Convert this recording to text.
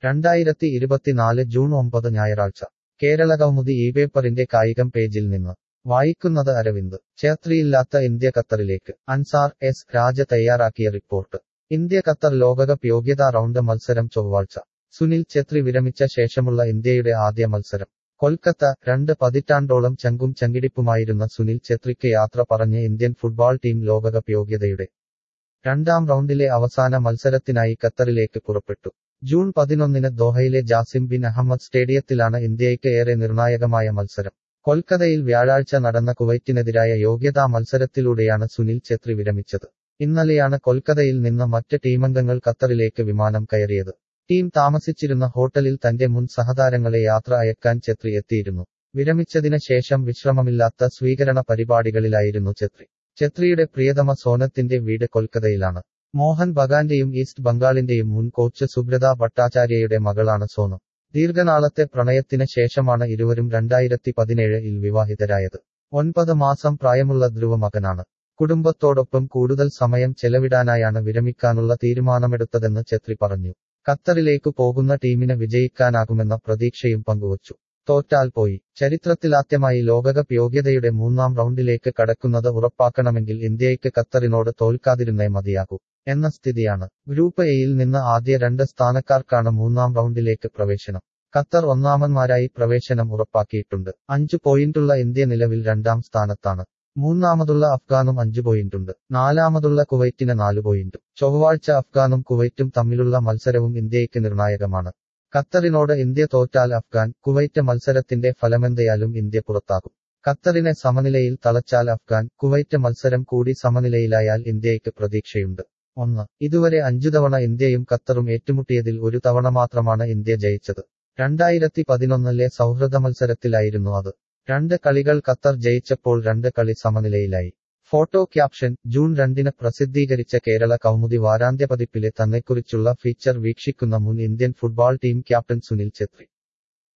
രണ്ടായിരത്തി ഇരുപത്തിനാല് ജൂൺ ഒമ്പത് ഞായറാഴ്ച കേരളകൗമുദി ഈ പേപ്പറിന്റെ കായികം പേജിൽ നിന്ന് വായിക്കുന്നത് അരവിന്ദ് ഛേത്രിയില്ലാത്ത ഇന്ത്യ ഖത്തറിലേക്ക് അൻസാർ എസ് രാജ തയ്യാറാക്കിയ റിപ്പോർട്ട് ഇന്ത്യ ഖത്തർ ലോകകപ്പ് യോഗ്യതാ റൗണ്ട് മത്സരം ചൊവ്വാഴ്ച സുനിൽ ഛേത്രി വിരമിച്ച ശേഷമുള്ള ഇന്ത്യയുടെ ആദ്യ മത്സരം കൊൽക്കത്ത രണ്ട് പതിറ്റാണ്ടോളം ചങ്കും ചങ്കിടിപ്പുമായിരുന്ന സുനിൽ ഛേത്രിക്ക് യാത്ര പറഞ്ഞ് ഇന്ത്യൻ ഫുട്ബോൾ ടീം ലോകകപ്പ് യോഗ്യതയുടെ രണ്ടാം റൗണ്ടിലെ അവസാന മത്സരത്തിനായി ഖത്തറിലേക്ക് പുറപ്പെട്ടു ജൂൺ പതിനൊന്നിന് ദോഹയിലെ ജാസിം ബിൻ അഹമ്മദ് സ്റ്റേഡിയത്തിലാണ് ഇന്ത്യയ്ക്ക് ഏറെ നിർണായകമായ മത്സരം കൊൽക്കത്തയിൽ വ്യാഴാഴ്ച നടന്ന കുവൈറ്റിനെതിരായ യോഗ്യതാ മത്സരത്തിലൂടെയാണ് സുനിൽ ഛേത്രി വിരമിച്ചത് ഇന്നലെയാണ് കൊൽക്കത്തയിൽ നിന്ന് മറ്റ് ടീമംഗങ്ങൾ ഖത്തറിലേക്ക് വിമാനം കയറിയത് ടീം താമസിച്ചിരുന്ന ഹോട്ടലിൽ തന്റെ മുൻ സഹതാരങ്ങളെ യാത്ര അയക്കാൻ ഛത്രി എത്തിയിരുന്നു വിരമിച്ചതിന് ശേഷം വിശ്രമമില്ലാത്ത സ്വീകരണ പരിപാടികളിലായിരുന്നു ഛത്രി ഛത്രിയുടെ പ്രിയതമ സോനത്തിന്റെ വീട് കൊൽക്കത്തയിലാണ് മോഹൻ ബഗാന്റെയും ഈസ്റ്റ് ബംഗാളിന്റെയും മുൻ കോച്ച് സുബ്രത ഭട്ടാചാര്യയുടെ മകളാണ് സോനം ദീർഘനാളത്തെ പ്രണയത്തിന് ശേഷമാണ് ഇരുവരും രണ്ടായിരത്തി പതിനേഴിൽ വിവാഹിതരായത് ഒൻപത് മാസം പ്രായമുള്ള ധ്രുവ മകനാണ് കുടുംബത്തോടൊപ്പം കൂടുതൽ സമയം ചെലവിടാനായാണ് വിരമിക്കാനുള്ള തീരുമാനമെടുത്തതെന്ന് ഛത്രി പറഞ്ഞു ഖത്തറിലേക്കു പോകുന്ന ടീമിന് വിജയിക്കാനാകുമെന്ന പ്രതീക്ഷയും പങ്കുവച്ചു തോറ്റാൽ പോയി ചരിത്രത്തിലാദ്യമായി ലോകകപ്പ് യോഗ്യതയുടെ മൂന്നാം റൗണ്ടിലേക്ക് കടക്കുന്നത് ഉറപ്പാക്കണമെങ്കിൽ ഇന്ത്യയ്ക്ക് ഖത്തറിനോട് തോൽക്കാതിരുന്നേ മതിയാകൂ എന്ന സ്ഥിതിയാണ് ഗ്രൂപ്പ് എയിൽ നിന്ന് ആദ്യ രണ്ട് സ്ഥാനക്കാർക്കാണ് മൂന്നാം റൗണ്ടിലേക്ക് പ്രവേശനം ഖത്തർ ഒന്നാമന്മാരായി പ്രവേശനം ഉറപ്പാക്കിയിട്ടുണ്ട് അഞ്ചു പോയിന്റുള്ള ഇന്ത്യ നിലവിൽ രണ്ടാം സ്ഥാനത്താണ് മൂന്നാമതുള്ള അഫ്ഗാനും അഞ്ചു പോയിന്റുണ്ട് നാലാമതുള്ള കുവൈറ്റിന് നാലു പോയിന്റ് ചൊവ്വാഴ്ച അഫ്ഗാനും കുവൈറ്റും തമ്മിലുള്ള മത്സരവും ഇന്ത്യയ്ക്ക് നിർണായകമാണ് ഖത്തറിനോട് ഇന്ത്യ തോറ്റാൽ അഫ്ഗാൻ കുവൈറ്റ് മത്സരത്തിന്റെ ഫലമെന്തയാലും ഇന്ത്യ പുറത്താകും ഖത്തറിനെ സമനിലയിൽ തളച്ചാൽ അഫ്ഗാൻ കുവൈറ്റ് മത്സരം കൂടി സമനിലയിലായാൽ ഇന്ത്യയ്ക്ക് പ്രതീക്ഷയുണ്ട് ഒന്ന് ഇതുവരെ അഞ്ചു തവണ ഇന്ത്യയും ഖത്തറും ഏറ്റുമുട്ടിയതിൽ ഒരു തവണ മാത്രമാണ് ഇന്ത്യ ജയിച്ചത് രണ്ടായിരത്തി പതിനൊന്നിലെ സൗഹൃദ മത്സരത്തിലായിരുന്നു അത് രണ്ട് കളികൾ ഖത്തർ ജയിച്ചപ്പോൾ രണ്ട് കളി സമനിലയിലായി ഫോട്ടോ ക്യാപ്ഷൻ ജൂൺ രണ്ടിന് പ്രസിദ്ധീകരിച്ച കേരള കൗമുദി വാരാന്ത്യ പതിപ്പിലെ തന്നെക്കുറിച്ചുള്ള ഫീച്ചർ വീക്ഷിക്കുന്ന മുൻ Indian football team captain Sunil Chhetri